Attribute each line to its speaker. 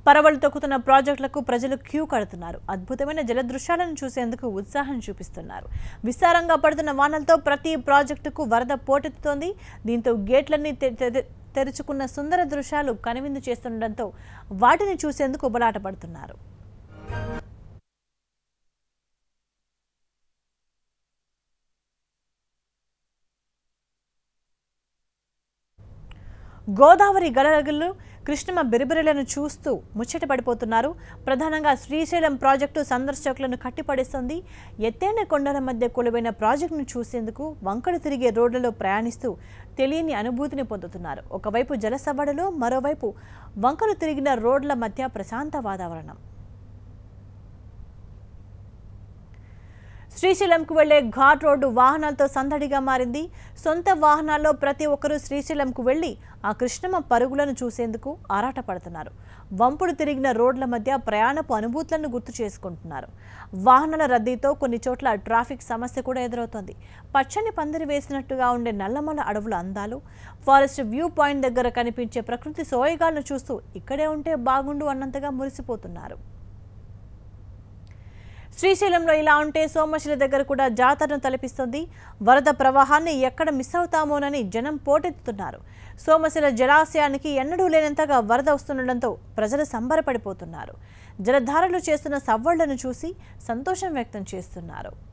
Speaker 1: పరవలు తొక్కుతున్న ప్రాజెక్టులకు ప్రజలు క్యూ కడుతున్నారు అద్భుతమైన జల దృశ్యాలను చూసేందుకు ఉత్సాహం చూపిస్తున్నారు విస్తారంగా పడుతున్న వానలతో ప్రతి ప్రాజెక్టుకు వరద పోటెత్తుతోంది దీంతో గేట్లన్నీ తె- తె- తెరుచుకున్న సుందర దృశ్యాలు కనువిందు చేస్తుండటంతో వాటిని చూసేందుకు ఉబలాట పడుతున్నారు గోదావరి గలగలు కృష్ణమ్మ బిరిబిరలను చూస్తూ ముచ్చట పడిపోతున్నారు ప్రధానంగా శ్రీశైలం ప్రాజెక్టు సందర్శకులను కట్టిపడేస్తుంది ఎత్తైన కొండల మధ్య కొలువైన ప్రాజెక్టును చూసేందుకు వంకలు తిరిగే రోడ్లలో ప్రయాణిస్తూ తెలియని అనుభూతిని పొందుతున్నారు ఒకవైపు జలసవడలో మరోవైపు వంకలు తిరిగిన రోడ్ల మధ్య ప్రశాంత వాతావరణం శ్రీశైలంకు వెళ్లే ఘాట్ రోడ్డు వాహనాలతో సందడిగా మారింది సొంత వాహనాల్లో ప్రతి ఒక్కరూ శ్రీశైలంకు వెళ్లి ఆ కృష్ణమ్మ పరుగులను చూసేందుకు ఆరాటపడుతున్నారు వంపుడు తిరిగిన రోడ్ల మధ్య ప్రయాణపు అనుభూతులను గుర్తు చేసుకుంటున్నారు వాహనాల రద్దీతో కొన్ని చోట్ల ట్రాఫిక్ సమస్య కూడా ఎదురవుతోంది పచ్చని పందిరి వేసినట్టుగా ఉండే నల్లమల అడవుల అందాలు ఫారెస్ట్ వ్యూ పాయింట్ దగ్గర కనిపించే ప్రకృతి సోయగాలను చూస్తూ ఇక్కడే ఉంటే బాగుండు అన్నంతగా మురిసిపోతున్నారు శ్రీశైలంలో ఇలా ఉంటే సోమశిల దగ్గర కూడా జాతరను తలపిస్తుంది వరద ప్రవాహాన్ని ఎక్కడ మిస్ అవుతామోనని జనం పోటెత్తుతున్నారు సోమశిల జలాశయానికి ఎన్నడూ లేనంతగా వరద వస్తుండటంతో ప్రజలు సంబరపడిపోతున్నారు జలధారలు చేస్తున్న సవ్వళ్లను చూసి సంతోషం వ్యక్తం చేస్తున్నారు